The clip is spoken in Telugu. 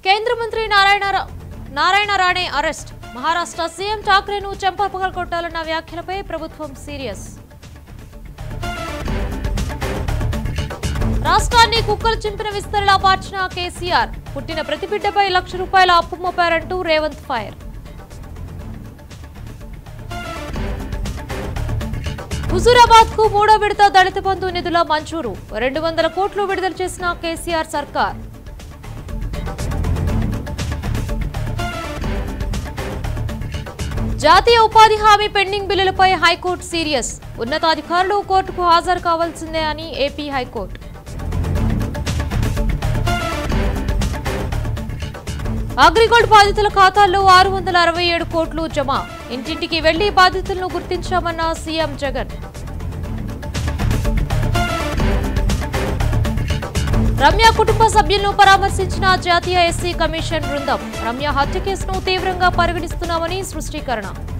కేంద్ర మంత్రి నారాయణ రా- నారాయణ రాణే అరెస్ట్ మహారాష్ట్ర సీఎం ఠాక్రేను చెంపపగలు కొట్టాలన్న వ్యాఖ్యలపై ప్రభుత్వం సీరియస్ రాష్ట్రాన్ని కుక్కలు చింపిన విస్తరలా మార్చిన కేసీఆర్ పుట్టిన ప్రతి బిడ్డపై లక్ష రూపాయల అప్పు మోపారంటూ రేవంత్ ఫైర్ హుజూరాబాద్ కు మూడో విడత దళిత బంధు నిధుల మంజూరు రెండు వందల కోట్లు విడుదల చేసిన కేసీఆర్ సర్కార్ జాతీయ ఉపాధి హామీ పెండింగ్ బిల్లులపై హైకోర్టు సీరియస్ ఉన్నతాధికారులు కోర్టుకు హాజరు కావాల్సిందే అని ఏపీ హైకోర్టు అగ్రిగోల్డ్ బాధితుల ఖాతాల్లో ఆరు వందల అరవై ఏడు కోట్లు జమ ఇంటింటికి వెళ్లి బాధితులను గుర్తించామన్న సీఎం జగన్ రమ్య కుటుంబ సభ్యులను పరామర్శించిన జాతీయ ఎస్సీ కమిషన్ బృందం రమ్య హత్య కేసును తీవ్రంగా పరిగణిస్తున్నామని సృష్టీకరణ